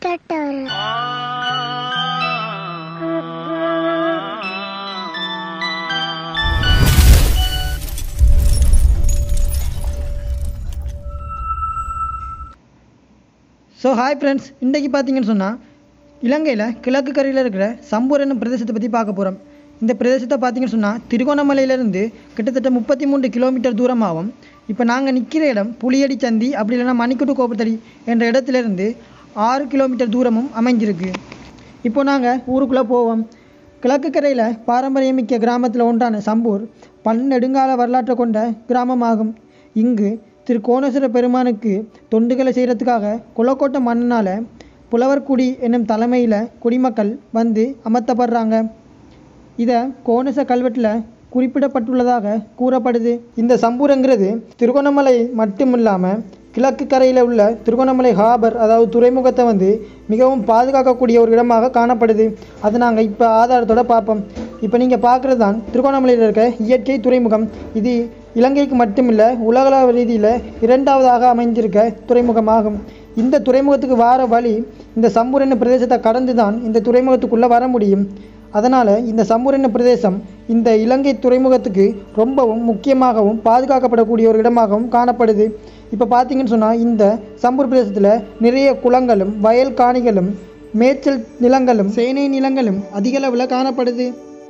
முட்டட்டவர் so hi friends இன்றைக்கி பார்த்தீங்கன்னு சொன்னால் இலங்கையில் கிழக்கு கரையில் இருக்கிற சம்பூர் என்னும் பிரதேசத்தை பற்றி பார்க்க போகிறோம் இந்த பிரதேசத்தை பார்த்தீங்கன்னு சொன்னால் திருகோணமலையிலேருந்து கிட்டத்தட்ட முப்பத்தி மூன்று கிலோமீட்டர் தூரமாகும் இப்போ நாங்கள் நிற்கிற இடம் புளியடி சந்தி அப்படி இல்லைன்னா மணிக்குட்டு கோபத்தடி என்ற இடத்துலேருந்து ஆறு கிலோமீட்டர் தூரமும் அமைஞ்சிருக்கு இப்போ நாங்கள் ஊருக்குள்ளே போவோம் கிழக்கு கரையில் பாரம்பரியமிக்க கிராமத்தில் ஒன்றான சம்பூர் பன்னெடுங்கால வரலாற்றை கொண்ட கிராமமாகும் இங்கு திரு கோணேஸ்வர பெருமானுக்கு தொண்டுகளை செய்கிறதுக்காக குலக்கோட்டை மன்னனால் புலவர்குடி என்னும் தலைமையில் குடிமக்கள் வந்து அமர்த்தப்படுறாங்க இதை கோணச கல்வெட்டில் குறிப்பிடப்பட்டுள்ளதாக கூறப்படுது இந்த சம்பூரங்கிறது திருகோணமலை மட்டுமில்லாமல் கிழக்கு கரையில் உள்ள திருகோணமலை ஹாபர் அதாவது துறைமுகத்தை வந்து மிகவும் பாதுகாக்கக்கூடிய ஒரு இடமாக காணப்படுது அதை நாங்கள் இப்போ ஆதாரத்தோட பார்ப்போம் இப்போ நீங்கள் பார்க்குறது தான் திருகோணமலையில் இருக்க இயற்கை துறைமுகம் இது இலங்கைக்கு மட்டுமில்லை உலகளவு ரீதியில் இரண்டாவதாக அமைஞ்சிருக்க துறைமுகமாகும் இந்த துறைமுகத்துக்கு வார வழி இந்த சம்பூரண பிரதேசத்தை கடந்து தான் இந்த துறைமுகத்துக்குள்ளே வர முடியும் அதனால் இந்த சம்பூரண பிரதேசம் இந்த இலங்கை துறைமுகத்துக்கு ரொம்பவும் முக்கியமாகவும் பாதுகாக்கப்படக்கூடிய ஒரு இடமாகவும் காணப்படுது இப்போ பார்த்தீங்கன்னு சொன்னால் இந்த சம்பூர் பிரதேசத்தில் நிறைய குளங்களும் வயல் காணிகளும் மேய்ச்சல் நிலங்களும் சேனை நிலங்களும் அதிக அளவில் காணப்படுது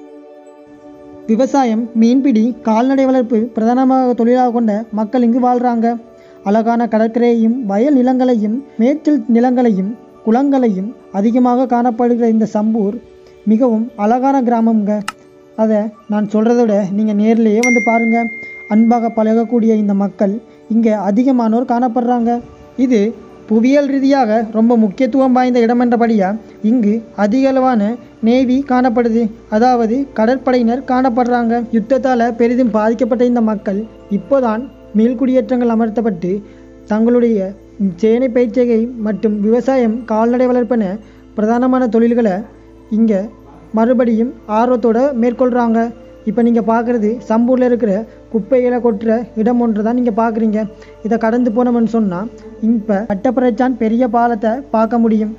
விவசாயம் மீன்பிடி கால்நடை வளர்ப்பு பிரதானமாக தொழிலாக கொண்ட மக்கள் இங்கு வாழ்கிறாங்க அழகான கடற்கரையையும் வயல் நிலங்களையும் மேய்ச்சல் நிலங்களையும் குளங்களையும் அதிகமாக காணப்படுகிற இந்த சம்பூர் மிகவும் அழகான கிராமம்ங்க அதை நான் சொல்கிறத விட நீங்கள் நேர்லேயே வந்து பாருங்கள் அன்பாக பழகக்கூடிய இந்த மக்கள் இங்கே அதிகமானோர் காணப்படுறாங்க இது புவியியல் ரீதியாக ரொம்ப முக்கியத்துவம் வாய்ந்த இடம் என்றபடியாக இங்கு அதிக அளவான நேவி காணப்படுது அதாவது கடற்படையினர் காணப்படுறாங்க யுத்தத்தால் பெரிதும் பாதிக்கப்பட்ட இந்த மக்கள் இப்போதான் மீள்குடியேற்றங்கள் அமர்த்தப்பட்டு தங்களுடைய சேனை பயிற்சிகை மற்றும் விவசாயம் கால்நடை வளர்ப்பென பிரதானமான தொழில்களை இங்கே மறுபடியும் ஆர்வத்தோடு மேற்கொள்கிறாங்க இப்போ நீங்கள் பார்க்குறது சம்பூரில் இருக்கிற குப்பைகளை கொட்டுற இடம் ஒன்று தான் நீங்கள் பார்க்குறீங்க இதை கடந்து போனோம்னு சொன்னால் இப்போ பட்டப்பறைச்சான் பெரிய பாலத்தை பார்க்க முடியும்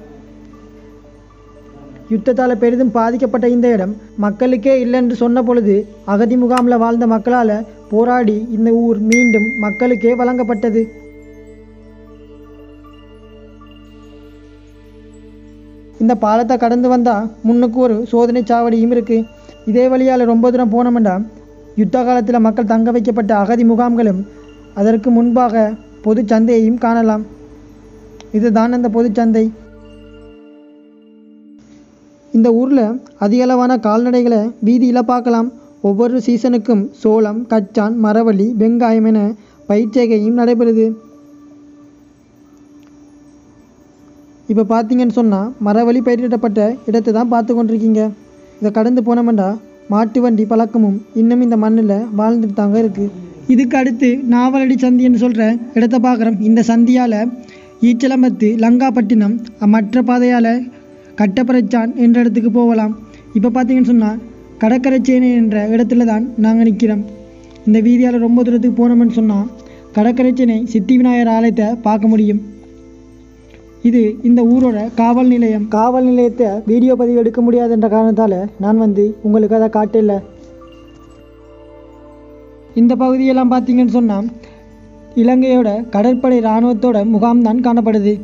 யுத்தத்தால் பெரிதும் பாதிக்கப்பட்ட இந்த இடம் மக்களுக்கே இல்லை என்று சொன்ன பொழுது அகதி முகாமில் வாழ்ந்த மக்களால் போராடி இந்த ஊர் மீண்டும் மக்களுக்கே வழங்கப்பட்டது இந்த பாலத்தை கடந்து வந்தால் முன்னுக்கு ஒரு சோதனை சாவடியும் இருக்குது இதே வழியால் ரொம்ப தூரம் போனோம்னா யுத்த காலத்தில் மக்கள் தங்க வைக்கப்பட்ட அகதி முகாம்களும் அதற்கு முன்பாக பொது சந்தையையும் காணலாம் இதுதான் அந்த பொது சந்தை இந்த ஊரில் அதிக அளவான கால்நடைகளை வீதியில் பார்க்கலாம் ஒவ்வொரு சீசனுக்கும் சோளம் கச்சான் மரவள்ளி வெங்காயம் என பயிர்ச்சேகையும் நடைபெறுது இப்போ பார்த்தீங்கன்னு சொன்னால் மரவழி பயிரிடப்பட்ட இடத்தை தான் பார்த்து கொண்டிருக்கீங்க இதை கடந்து போனோம்டா மாட்டு வண்டி பழக்கமும் இன்னும் இந்த மண்ணில் வாழ்ந்துட்டு தாங்க இருக்குது இதுக்கு அடுத்து நாவலடி சந்தின்னு சொல்கிற இடத்த பார்க்குறோம் இந்த சந்தியால் ஈச்சலம்பத்து லங்காப்பட்டினம் மற்ற பாதையால் கட்டப்பறைச்சான் என்ற இடத்துக்கு போகலாம் இப்போ பார்த்தீங்கன்னு சொன்னால் கடற்கரைச்சேனை என்ற இடத்துல தான் நாங்கள் நிற்கிறோம் இந்த வீதியால் ரொம்ப தூரத்துக்கு போனோம்னு சொன்னால் கடற்கரைச்சேனை சித்தி விநாயகர் ஆலயத்தை பார்க்க முடியும் இது இந்த ஊரோட காவல் நிலையம் காவல் நிலையத்தை வீடியோ பதிவு எடுக்க முடியாதுன்ற காரணத்தால் நான் வந்து உங்களுக்கு அதை காட்டல இந்த பகுதியெல்லாம் பார்த்தீங்கன்னு சொன்னால் இலங்கையோட கடற்படை இராணுவத்தோட முகாம் தான் காணப்படுது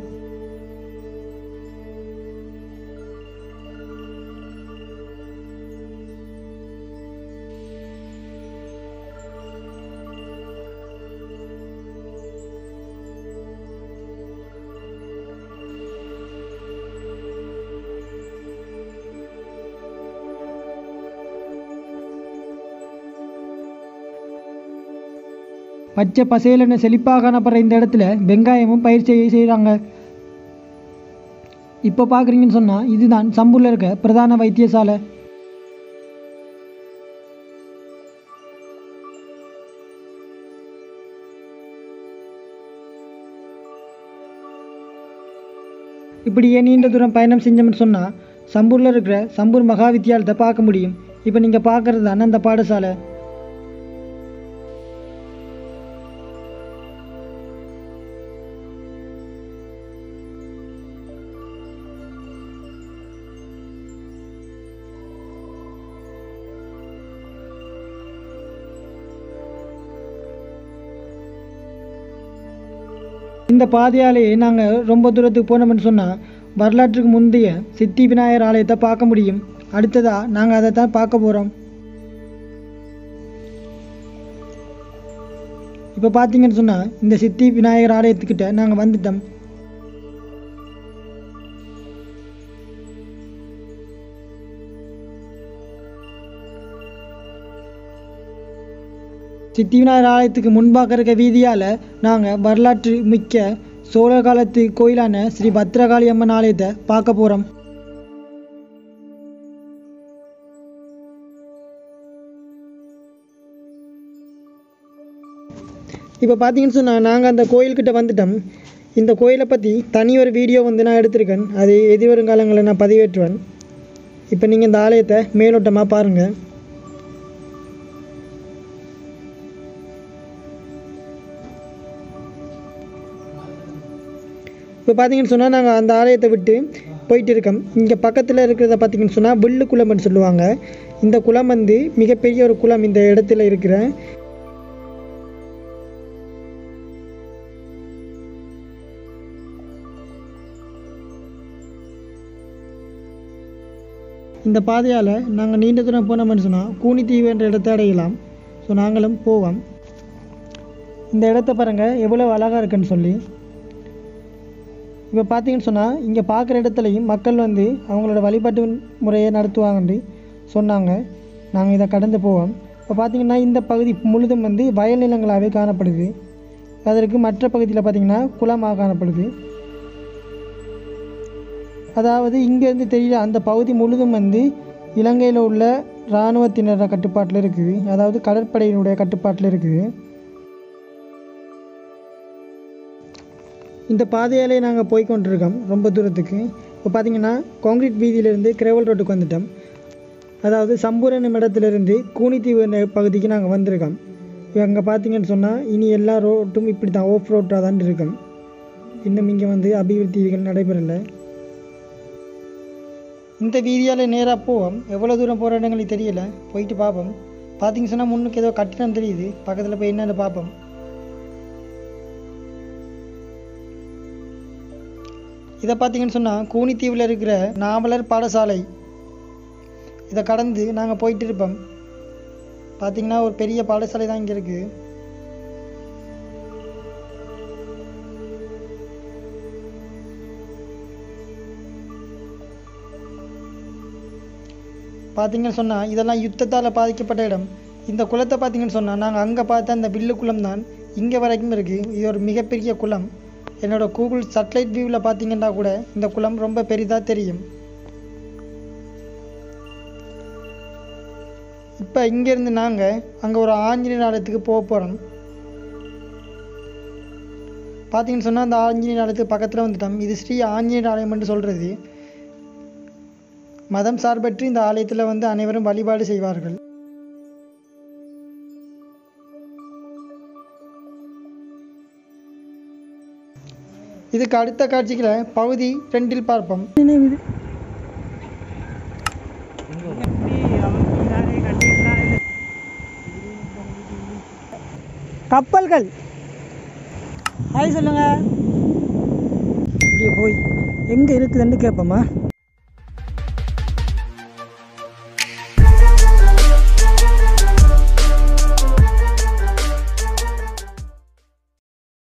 பச்சை பசேலென செழிப்பாக காணப்படுற இந்த இடத்துல வெங்காயமும் பயிர் செய்ய செய்கிறாங்க இப்போ பார்க்குறீங்கன்னு சொன்னால் இதுதான் சம்பூரில் இருக்க பிரதான வைத்தியசாலை இப்படியே நீண்ட தூரம் பயணம் செஞ்சோம்னு சொன்னால் சம்பூரில் இருக்கிற சம்பூர் மகா வித்தியாலயத்தை பார்க்க முடியும் இப்போ நீங்கள் பார்க்குறது தானே அந்த பாடசாலை இந்த பாதையாலேயே நாங்கள் ரொம்ப தூரத்துக்கு போனோம்னு சொன்னால் வரலாற்றுக்கு முந்தைய சித்தி விநாயகர் ஆலயத்தை பார்க்க முடியும் அடுத்ததாக நாங்கள் அதை தான் பார்க்க போகிறோம் இப்போ பார்த்தீங்கன்னு சொன்னால் இந்த சித்தி விநாயகர் ஆலயத்துக்கிட்ட நாங்கள் வந்துட்டோம் சித்தி விநாயகர் ஆலயத்துக்கு முன்பாக இருக்க வீதியால் நாங்கள் வரலாற்று மிக்க சோழ காலத்து கோயிலான ஸ்ரீ பத்ரகாளி அம்மன் ஆலயத்தை பார்க்க போகிறோம் இப்போ பார்த்தீங்கன்னு சொன்னால் நாங்கள் அந்த கோயில்கிட்ட வந்துட்டோம் இந்த கோயிலை பற்றி தனி ஒரு வீடியோ வந்து நான் எடுத்திருக்கேன் அது எதிர்வரும் காலங்களில் நான் பதிவேற்றுவேன் இப்போ நீங்கள் இந்த ஆலயத்தை மேலோட்டமாக பாருங்கள் இப்போ பார்த்தீங்கன்னு சொன்னால் நாங்கள் அந்த ஆலயத்தை விட்டு போயிட்டு இருக்கோம் இங்கே பக்கத்தில் இருக்கிறத பார்த்தீங்கன்னு சொன்னால் வில்லு குளம்னு சொல்லுவாங்க இந்த குளம் வந்து மிகப்பெரிய ஒரு குளம் இந்த இடத்துல இருக்கிற இந்த பாதையால் நாங்கள் நீண்ட தூரம் போனோம்னு சொன்னால் கூனித்தீவு என்ற இடத்தை அடையலாம் ஸோ நாங்களும் போவோம் இந்த இடத்த பாருங்கள் எவ்வளோ அழகாக இருக்குன்னு சொல்லி இப்போ பார்த்தீங்கன்னு சொன்னால் இங்கே பார்க்குற இடத்துலையும் மக்கள் வந்து அவங்களோட வழிபாட்டு முறையை நடத்துவாங்கன்னு சொன்னாங்க நாங்கள் இதை கடந்து போவோம் இப்போ பார்த்தீங்கன்னா இந்த பகுதி முழுதும் வந்து வயல் நிலங்களாகவே காணப்படுது அதற்கு மற்ற பகுதியில் பார்த்தீங்கன்னா குளமாக காணப்படுது அதாவது இங்கேருந்து தெரியல அந்த பகுதி முழுதும் வந்து இலங்கையில் உள்ள இராணுவத்தினரோட கட்டுப்பாட்டில் இருக்குது அதாவது கடற்படையினுடைய கட்டுப்பாட்டில் இருக்குது இந்த பாதையாலே நாங்கள் போய் கொண்டிருக்கோம் ரொம்ப தூரத்துக்கு இப்போ பார்த்தீங்கன்னா கான்கிரீட் வீதியிலேருந்து கிரேவல் ரோட்டுக்கு வந்துட்டோம் அதாவது சம்பூரணம் இடத்துலேருந்து கூனித்தீவு என்ற பகுதிக்கு நாங்கள் வந்திருக்கோம் அங்கே பார்த்தீங்கன்னு சொன்னால் இனி எல்லா ரோட்டும் இப்படி தான் ஆஃப் ரோட்டாக தான் இருக்கும் இன்னும் இங்கே வந்து அபிவிருத்திகள் நடைபெறலை இந்த வீதியால் நேராக போவோம் எவ்வளோ தூரம் போகிற இடங்களுக்கு தெரியல போயிட்டு பார்ப்போம் பார்த்தீங்க சொன்னால் முன்னுக்கு ஏதோ கட்டிடம் தெரியுது பக்கத்தில் போய் என்னென்னு பார்ப்போம் இதை பார்த்தீங்கன்னு சொன்னால் கூனித்தீவில் இருக்கிற நாவலர் பாடசாலை இதை கடந்து நாங்கள் போயிட்டு இருப்போம் பார்த்தீங்கன்னா ஒரு பெரிய பாடசாலை தான் இங்கே இருக்குது பார்த்தீங்கன்னு சொன்னால் இதெல்லாம் யுத்தத்தால் பாதிக்கப்பட்ட இடம் இந்த குளத்தை பார்த்தீங்கன்னு சொன்னால் நாங்கள் அங்கே பார்த்த அந்த வில்லு குளம் தான் இங்கே வரைக்கும் இருக்குது இது ஒரு மிகப்பெரிய குளம் என்னோட கூகுள் சட்டலைட் வியூவில் பார்த்தீங்கன்னா கூட இந்த குளம் ரொம்ப பெரிதாக தெரியும் இப்போ இங்கேருந்து நாங்கள் அங்கே ஒரு ஆஞ்சநேயர் ஆலயத்துக்கு போக போகிறோம் பார்த்தீங்கன்னு சொன்னால் அந்த ஆஞ்சநேயர் ஆலயத்துக்கு பக்கத்தில் வந்துட்டோம் இது ஸ்ரீ ஆஞ்சநேயர் ஆலயம்னு சொல்கிறது மதம் சார்பற்று இந்த ஆலயத்தில் வந்து அனைவரும் வழிபாடு செய்வார்கள் இதுக்கு அடுத்த காட்சிகளை பகுதி ரெண்டில் பார்ப்போம் கப்பல்கள் ஹாய் சொல்லுங்க அப்படியே போய் எங்கே இருக்குதுன்னு கேட்போமா